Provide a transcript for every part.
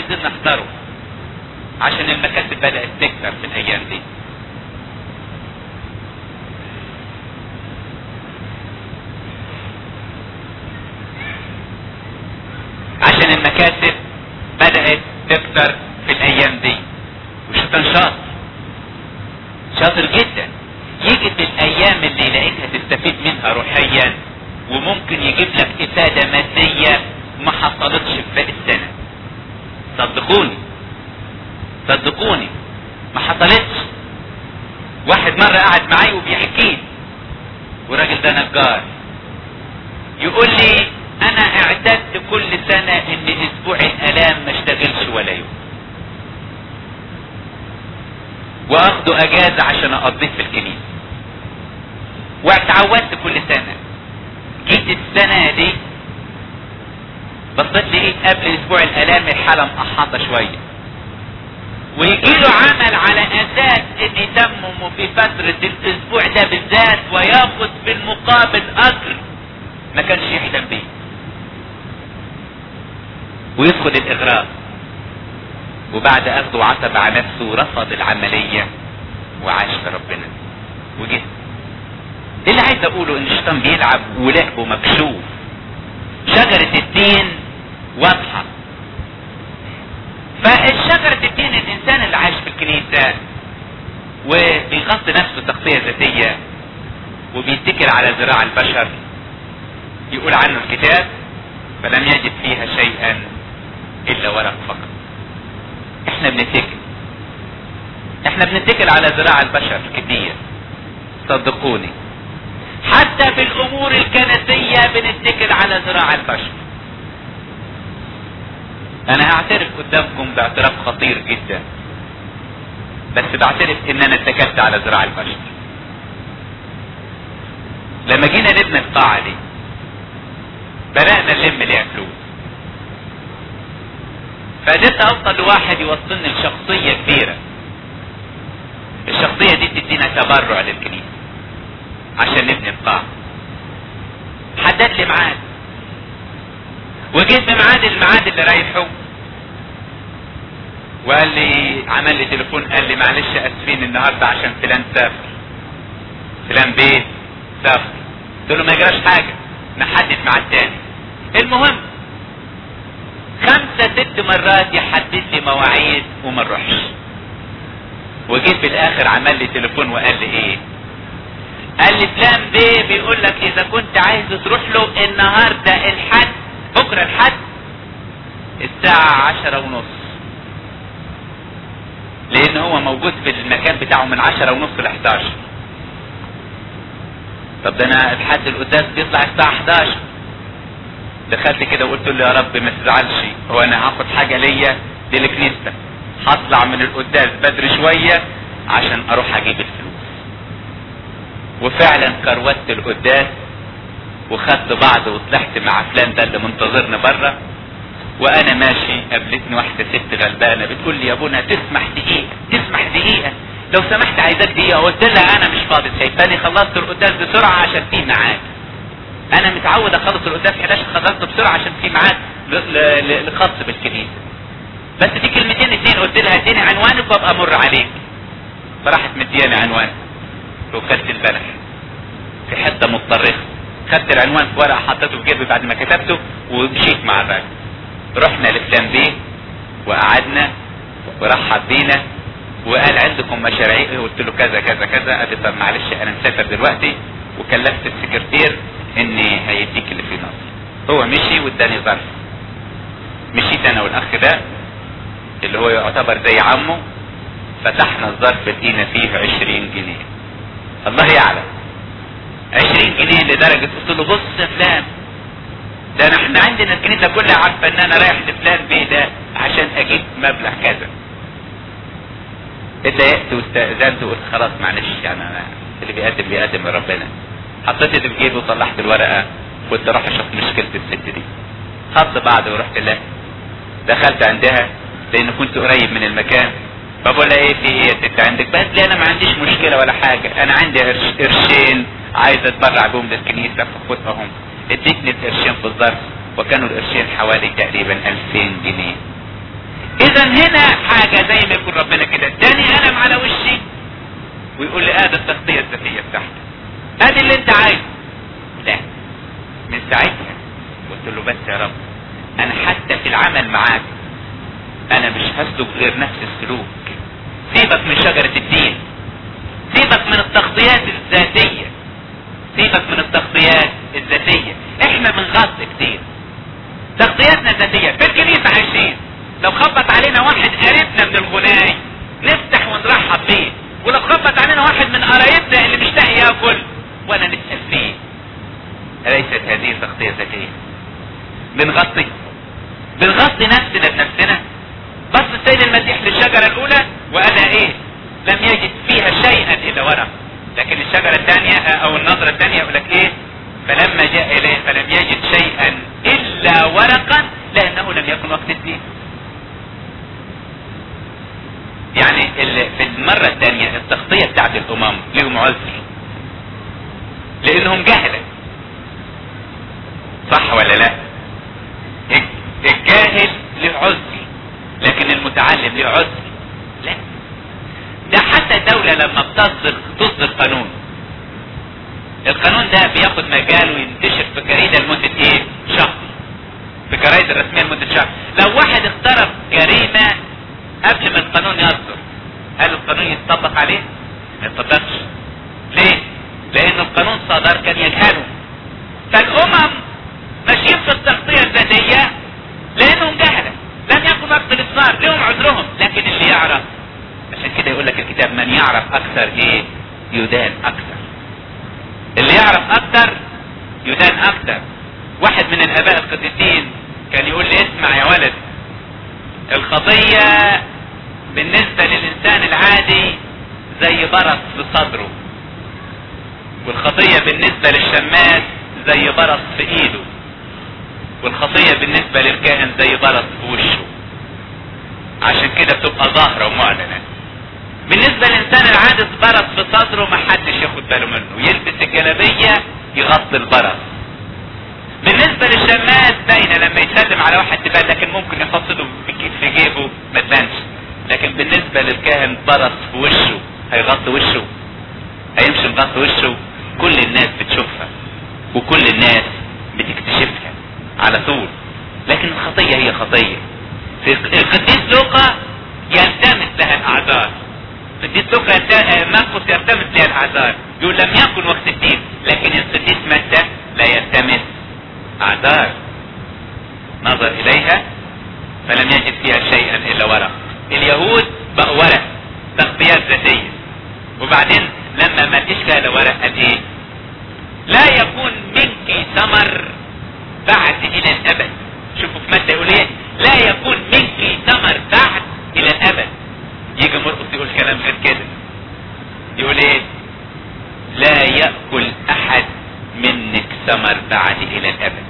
عايزين نحضره عشان المكاتب بدأت تكتر في الأيام دي عشان المكاتب بدأت تكتر في الأيام دي وشيطان شاطر شاطر جدا يجي في الأيام اللي يلاقيها تستفيد منها روحيا وممكن يجيب لك إفادة مادية ما حصلتش في باقي السنة صدقوني صدقوني ما حصلتش واحد مرة قعد معي وبيحكي لي والراجل ده نجار يقول لي انا اعتدت كل سنة ان اسبوع الالام ما اشتغلش ولا يوم واخده اجازة عشان اقضيه في الكنيسة واتعودت كل سنة جيت السنة دي بصيت لقيت قبل اسبوع الالام الحالة مقحطة شوية ويجي له عمل على اساس ان يتمم في فترة الاسبوع ده بالذات وياخد في المقابل اجر ما كانش يحلم بيه ويدخل الاغراء وبعد اخده عتب على نفسه ورفض العملية وعاش في ربنا وجه اللي عايز اقوله ان الشيطان بيلعب ولعبه مكشوف شجرة الدين واضحة فالشجرة الدين الانسان اللي عايش في الكنيسة وبيغطي نفسه تغطية ذاتية وبيتكل على ذراع البشر يقول عنه الكتاب فلم يجد فيها شيئا الا ورق فقط احنا بنتكل احنا بنتكل على ذراع البشر كتير صدقوني حتى في الامور الكنسية بنتكل على ذراع البشر انا هعترف قدامكم باعتراف خطير جدا بس بعترف ان انا اتكلت على ذراع البشر لما جينا نبني القاعة دي بدأنا نلم ليها فلوس فقدرت اوصل لواحد يوصلني لشخصية كبيرة الشخصية دي تدينا تبرع للكنيسة عشان نبني القاعة حدد لي ميعاد وجيت بميعاد الميعاد اللي رايحه وقال لي عمل لي تليفون قال لي معلش اسفين النهارده عشان فلان سافر فلان بيت سافر قلت له ما يجراش حاجه نحدد ميعاد تاني المهم خمسة ست مرات يحدد لي مواعيد وما نروحش وجيت في الاخر عمل لي تليفون وقال لي ايه قال لي فلان بيه بيقول لك اذا كنت عايز تروح له النهارده الحد بكره الحد الساعة عشرة ونص لان هو موجود في المكان بتاعه من عشرة ونص ل 11 طب ده انا الحد القداس بيطلع الساعة 11 دخلت كده وقلت له يا رب ما تزعلش هو انا هاخد حاجة ليا دي لكنيستك هطلع من القداس بدري شوية عشان اروح اجيب الفلوس وفعلا كروت القداس وخدت بعض وطلعت مع فلان ده اللي منتظرني بره وانا ماشي قابلتني واحده ست غلبانه بتقول لي يا ابونا تسمح دقيقه تسمح دقيقه لو سمحت عايزاك دقيقه قلت لها انا مش فاضي سايباني خلصت القداس بسرعه عشان في ميعاد انا متعود اخلص القداس 11 خلصت بسرعه عشان في ميعاد لخاص بالكنيسه بس في كلمتين اتنين قلت لها اديني عنوانك وابقى امر عليك فراحت مدياني عنوان وكلت البلح في حته متطرفه خدت العنوان في ورقه حطيته في جيبي بعد ما كتبته ومشيت مع الراجل رحنا لفلان بيه وقعدنا ورحب بينا وقال عندكم مشاريع قلت له كذا كذا كذا قال لي طب معلش انا مسافر دلوقتي وكلفت السكرتير ان هيديك اللي في مصر هو مشي واداني ظرف مشيت انا والاخ ده اللي هو يعتبر زي عمه فتحنا الظرف لقينا فيه عشرين جنيه الله يعلم عشرين جنيه لدرجة قلت له بص يا فلان ده احنا عندنا الكنيسة كلها عارفة ان انا رايح لفلان بيه ده عشان اجيب مبلغ كذا اتضايقت واستأذنت وقلت خلاص معلش يعني انا اللي بيقدم بيقدم لربنا حطيت ايدي في جيبي وطلعت الورقة كنت راح اشوف مشكلة الست دي خدت بعض ورحت لها دخلت عندها لان كنت قريب من المكان فبقول لها ايه في ايه يا ست عندك بس لي انا ما عنديش مشكلة ولا حاجة انا عندي قرش قرشين عايز اتبرع بهم للكنيسة فخدهم اديتني القرشين في الظرف وكانوا القرشين حوالي تقريبا 2000 جنيه اذا هنا حاجة زي ما يكون ربنا كده اداني قلم على وشي ويقول لي ادي التغطية الذاتية بتاعتك ادي اللي انت عايزه لا من ساعتها قلت له بس يا رب انا حتى في العمل معاك انا مش هسلك غير نفس السلوك سيبك من شجرة الدين سيبك من التغطيات الذاتية سيبك من التغطيات الذاتية احنا بنغطي كتير تغطياتنا الذاتية في الكنيسة عايشين لو خبط علينا واحد قريبنا من الغناي نفتح ونرحب بيه ولو خبط علينا واحد من قرايبنا اللي مشتاق ياكل ولا نسأل فيه أليست هذه تغطية ذاتية بنغطي بنغطي نفسنا بنفسنا بص السيد المسيح للشجرة الأولى وقال إيه لم يجد فيها شيئا إلا ورق لكن الشجرة الثانية أو النظرة الثانية يقول لك إيه فلما جاء إليه فلم يجد شيئا إلا ورقا لأنه لم يكن وقت الدين يعني في المرة الثانية التغطية بتاعت الأمم لهم عذر لأنهم جهلة صح ولا لا الجاهل له عذر لكن المتعلم له عذر لا ده حتى الدولة لما بتصدر تصدر قانون القانون ده بياخد مجال وينتشر في جريدة لمدة ايه شهر في الجرايد الرسمية لمدة شهر لو واحد اقترف جريمة قبل ما القانون يصدر هل القانون يتطبق عليه ما يتطبقش ليه لان القانون صدر كان يجهله فالامم ماشيين في التغطية الذاتية لانهم جهلة لم يكن وقت الاصرار لهم عذرهم لكن اللي يعرف عشان كده يقول لك الكتاب من يعرف اكثر ايه يدان اكثر اللي يعرف اكثر يدان اكثر واحد من الاباء القديسين كان يقول لي اسمع يا ولد الخطية بالنسبة للانسان العادي زي برص في صدره والخطية بالنسبة للشماس زي برص في ايده والخطية بالنسبة للكاهن زي برص في وشه عشان كده بتبقى ظاهرة ومعلنة بالنسبة للإنسان العادي برص في صدره ما حدش ياخد باله منه يلبس الجلابية يغطي البرص بالنسبة للشماس باينة لما يسلم على واحد تبان لكن ممكن يحط له في جيبه ما تبانش لكن بالنسبة للكاهن برص في وشه هيغطي وشه هيمشي مغطي وشه كل الناس بتشوفها وكل الناس بتكتشفها على طول لكن الخطية هي خطية في القديس لوقا يلتمس لها الاعذار القديس لوقا مرقس يلتمس لها الاعذار يقول لم يكن وقت الدين لكن القديس متى لا يلتمس اعذار نظر اليها فلم يجد فيها شيئا الا ورق اليهود بقوا ورق تغطيات ذاتيه وبعدين لما ما لقيش فيها الا ورق قال ايه لا يكون منك ثمر بعد الى الابد شوفوا في متى يقول ايه لا يكون منك ثمر بعد الى الابد يجي مرقس يقول كلام غير كده يقول ايه لا ياكل احد منك ثمر بعد الى الابد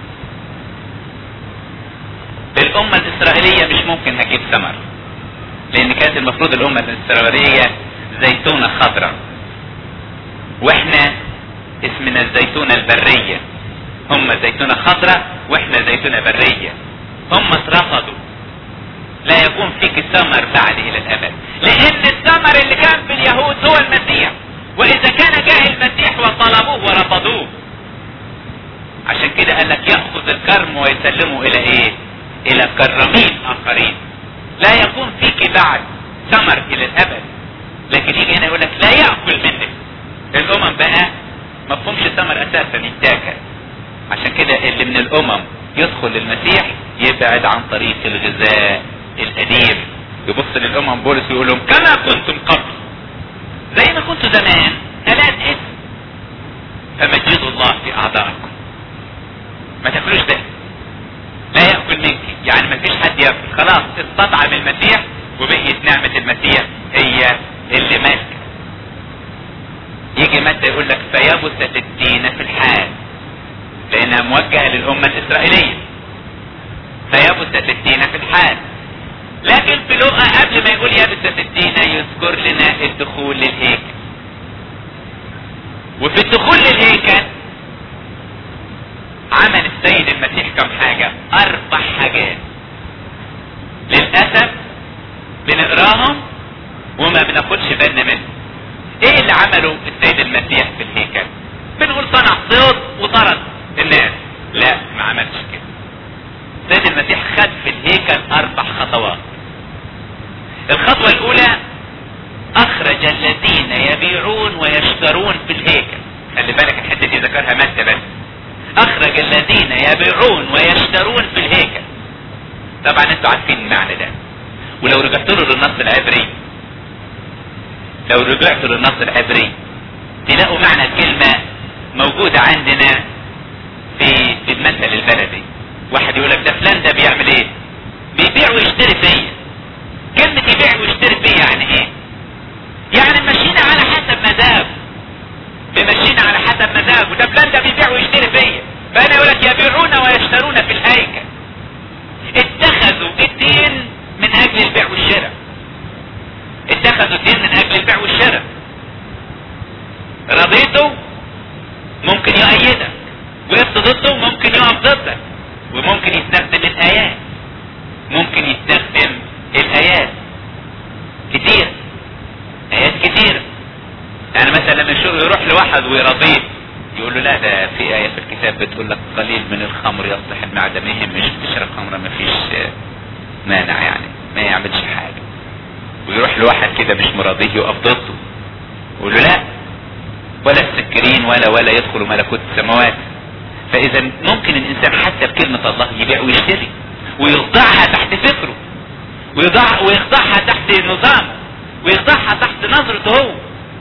الامه الاسرائيليه مش ممكن هتجيب ثمر لان كانت المفروض الامه الاسرائيليه زيتونه خضراء واحنا اسمنا الزيتونه البريه هم زيتونه خضراء واحنا زيتونه بريه هم اترفضوا لا يكون فيك ثمر بعد الى الابد لان الثمر اللي كان في اليهود هو المسيح واذا كان جاء المسيح وطلبوه ورفضوه عشان كده قال لك ياخذ الكرم ويسلمه الى ايه الى كرمين اخرين لا يكون فيك بعد ثمر الى الابد لكن يجي هنا يقول لك لا ياكل منك الامم بقى ما فهمش ثمر اساسا يتاكل عشان كده اللي من الامم يدخل للمسيح يبعد عن طريق الغذاء القديم يبص للامم بولس ويقول لهم كما كنتم قبل زي ما كنتوا زمان الان اسم فمجدوا الله في اعضائكم ما تاكلوش ده لا ياكل منك يعني ما فيش حد ياكل خلاص استطعم المسيح وبقيت نعمه المسيح هي اللي ماسكه يجي متى يقول لك فيبست الدين في الحال لانها موجهه للامه الاسرائيليه فيبست الدين في الحال لكن في لغة قبل ما يقول يبست الدين يذكر لنا الدخول للهيكل وفي الدخول للهيكل عمل السيد المسيح كم حاجة اربع حاجات للأسف بنقراهم وما بناخدش بالنا منهم ايه اللي عمله السيد المسيح في الهيكل بنقول صنع صوت وطرد الناس لا ما عملش كده السيد المسيح خد في الهيكل اربع خطوات الخطوة الاولى اخرج الذين يبيعون ويشترون في الهيكل خلي بالك الحتة دي ذكرها متى بس اخرج الذين يبيعون ويشترون في الهيكل طبعا انتوا عارفين المعنى ده ولو رجعت له للنص العبري لو رجعت للنص العبري تلاقوا معنى الكلمة موجودة عندنا في في المثل البلدي واحد يقول لك ده فلان ده بيعمل ايه بيبيع ويشتري فيا كلمة يبيع ويشتري فيا يعني ايه يعني ماشيين على حسب مزاجه بمشينا على حسب مزاجه ده فلان ده بيبيع ويشتري فيا فانا يقول لك يبيعون ويشترون في الهيكل اتخذوا الدين من اجل البيع والشراء اتخذوا الدين من اجل البيع والشراء رضيته ممكن يؤيدك وقفت ضده ممكن يقف ضدك وممكن يستخدم الايات ممكن يستخدم الايات كتير ايات كتير يعني مثلا لما يروح لواحد ويرضيه يقول له لا ده في آية في الكتاب بتقول لك قليل من الخمر يصلح المعدة ما يهمش تشرب خمرة ما فيش مانع يعني ما يعملش حاجة ويروح لواحد كده مش مرضيه يقف ضده يقول له لا ولا السكرين ولا ولا يدخل ملكوت السماوات فاذا ممكن الانسان حتى بكلمة الله يبيع ويشتري ويخضعها تحت فكره ويضع ويخضعها تحت نظامه ويخضعها تحت نظرته هو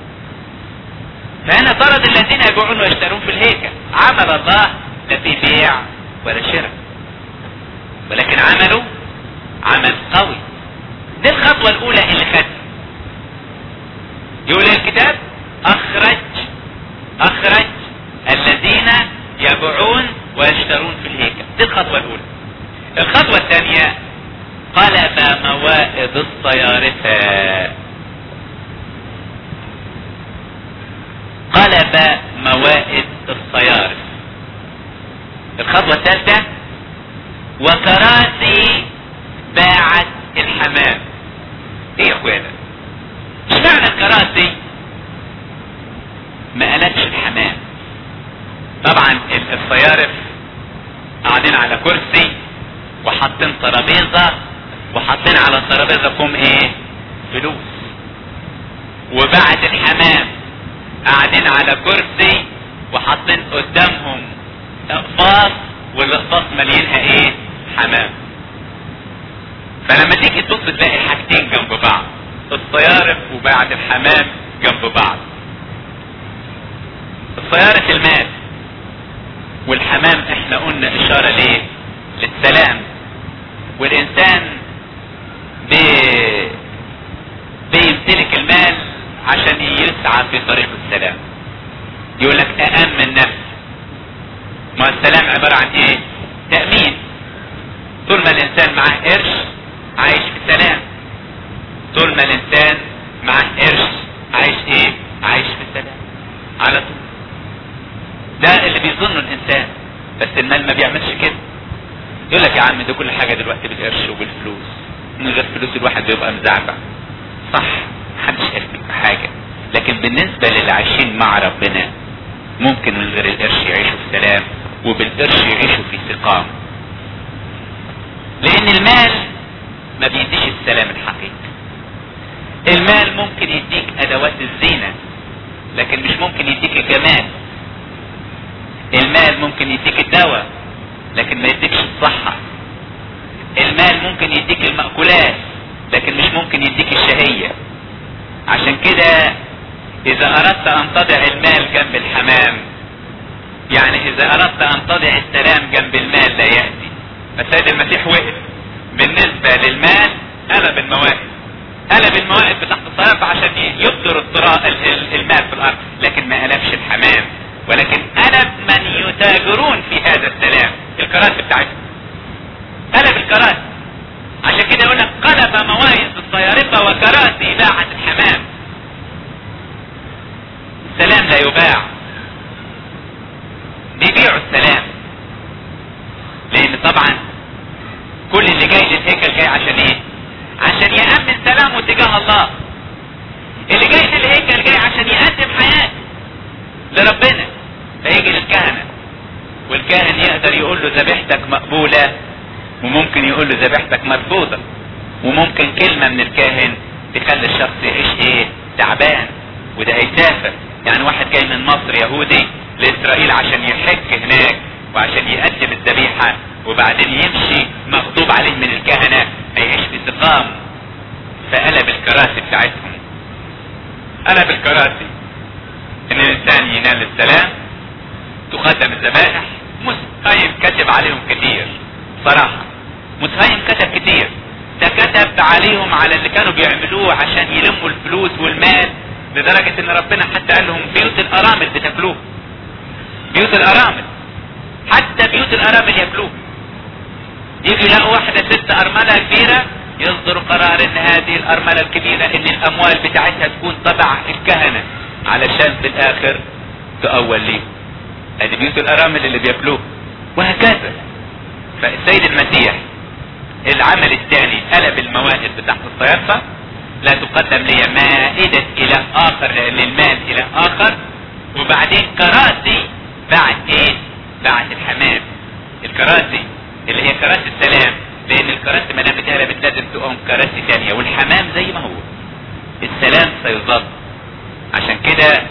فهنا طرد الذين يبيعون ويشترون في الهيكل عمل الله لا في بيع ولا شراء ولكن عمله عمل قوي دي الخطوة الأولى اللي خدها يقول الكتاب أخرج أخرج الذين يبيعون ويشترون في الهيكل دي الخطوة الأولى الخطوة الثانية قلب موائد الصيارفة قلب موائد الصيارف الخطوة الثالثة وكراسي باعت الحمام ايه يا اخوانا مش معنى الكراسي ما قالتش الحمام طبعا الصيارف قاعدين على كرسي وحاطين ترابيزه وحاطين على الترابيزه كوم ايه فلوس وبعد الحمام قاعدين على كرسي وحاطين قدامهم اقفاص والاقفاص مليانها ايه حمام فلما تيجي تبص تلاقي حاجتين جنب بعض الصيارف وبعد الحمام جنب بعض الصيارف المال والحمام احنا قلنا اشارة ليه للسلام والانسان بي بيمتلك المال عشان يسعى في طريق السلام يقول لك تأمن نفسي ما السلام عبارة عن ايه تأمين طول ما الانسان معاه قرش عايش في سلام طول ما الانسان معاه قرش عايش ايه عايش في سلام على طول ده اللي بيظنه الانسان بس المال ما بيعملش كده يقول لك يا عم ده كل حاجة دلوقتي بالقرش وبالفلوس من غير فلوس الواحد بيبقى مزعزع صح محدش قال حاجة لكن بالنسبة للي عايشين مع ربنا ممكن من غير القرش يعيشوا في سلام وبالقرش يعيشوا في استقامة لان المال ما بيديش السلام الحقيقي المال ممكن يديك ادوات الزينة لكن مش ممكن يديك الجمال المال ممكن يديك الدواء لكن ما يديكش الصحة المال ممكن يديك المأكولات لكن مش ممكن يديك الشهية عشان كده اذا اردت ان تضع المال جنب الحمام يعني اذا اردت ان تضع السلام جنب المال لا يأتي السيد المسيح وقف بالنسبة للمال قلب الموائد قلب الموائد بتاعت الصرف عشان يبدر الطراء المال في الارض لكن ما قلبش الحمام ولكن قلب من يتاجرون في هذا السلام الكراسي بتاعتهم قلب الكراسي عشان كده يقول لك قلب موائد الصيارفة وكراسي باعت الحمام السلام لا يباع بيبيعوا السلام لان طبعا كل اللي جاي للهيكل جاي عشان ايه عشان يأمن سلامه تجاه الله اللي جاي للهيكل جاي عشان يقدم حياته لربنا فيجي للكهنة والكاهن يقدر يقول له ذبيحتك مقبولة وممكن يقول له ذبيحتك مرفوضة وممكن كلمة من الكاهن تخلي الشخص يعيش ايه تعبان وده هيسافر يعني واحد جاي من مصر يهودي لاسرائيل عشان يحج هناك وعشان يقدم الذبيحة وبعدين يمشي مغضوب عليه من الكهنة هيعيش في سقام فقلب الكراسي بتاعتهم قلب الكراسي ان الانسان ينال السلام تقدم الذبائح متهيم كتب عليهم كتير صراحة متهيم كتب كتير ده كتب عليهم على اللي كانوا بيعملوه عشان يلموا الفلوس والمال لدرجة ان ربنا حتى قال لهم بيوت الارامل بتاكلوه بيوت الارامل حتى بيوت الارامل ياكلوه يجي يلاقوا واحدة ست ارملة كبيرة يصدر قرار ان هذه الارملة الكبيرة ان الاموال بتاعتها تكون تبع الكهنة علشان في الاخر تأول ليه ادي بيوت الارامل اللي بياكلوه وهكذا فالسيد المسيح العمل الثاني قلب الموائد بتاعت الصيادفة لا تقدم لي مائدة اله اخر للمال اله اخر وبعدين كراسي بعد ايه بعد الحمام الكراسي اللي هي كراسي السلام لان الكراسي ما دام اتقلبت لازم تقوم كراسي ثانيه والحمام زي ما هو السلام سيظل عشان كده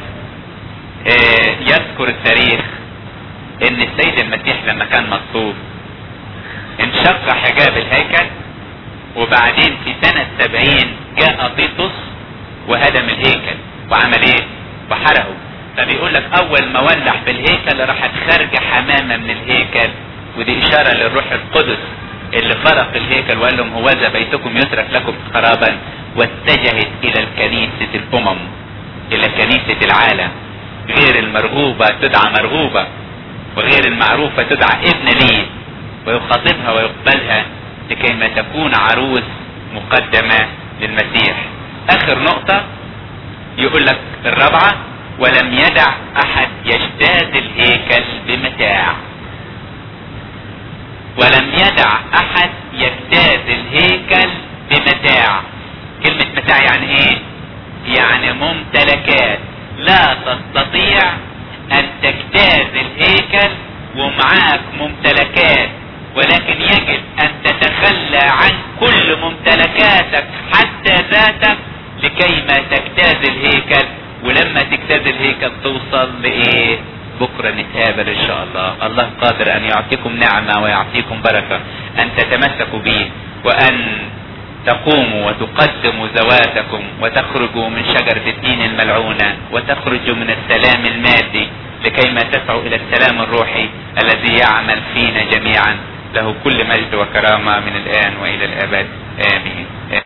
آه يذكر التاريخ ان السيد المسيح لما كان مصلوب انشق حجاب الهيكل وبعدين في سنة سبعين جاء طيطس وهدم الهيكل وعمل ايه وحرقه فبيقول لك اول ما ولع في الهيكل راحت خارجة حمامة من الهيكل ودي اشارة للروح القدس اللي فرق الهيكل وقال لهم هوذا بيتكم يترك لكم خرابا واتجهت الى الكنيسة الامم الى كنيسة العالم غير المرغوبة تدعى مرغوبة وغير المعروفة تدعى ابن لي ويخاطبها ويقبلها لكي ما تكون عروس مقدمة للمسيح اخر نقطة يقول لك الرابعة ولم يدع احد يجتاز الهيكل بمتاع ولم يدع احد يجتاز الهيكل بمتاع كلمة متاع يعني ايه يعني ممتلكات لا تستطيع ان تجتاز الهيكل ومعاك ممتلكات ولكن يجب ان تتخلى عن كل ممتلكاتك حتى ذاتك لكي ما تجتاز الهيكل ولما تجتاز الهيكل توصل لايه بكرة نتقابل ان شاء الله الله قادر ان يعطيكم نعمة ويعطيكم بركة ان تتمسكوا به وان تقوموا وتقدموا ذواتكم وتخرجوا من شجرة الدين الملعونة وتخرجوا من السلام المادي لكي ما تسعوا الى السلام الروحي الذي يعمل فينا جميعا له كل مجد وكرامة من الان والى الابد امين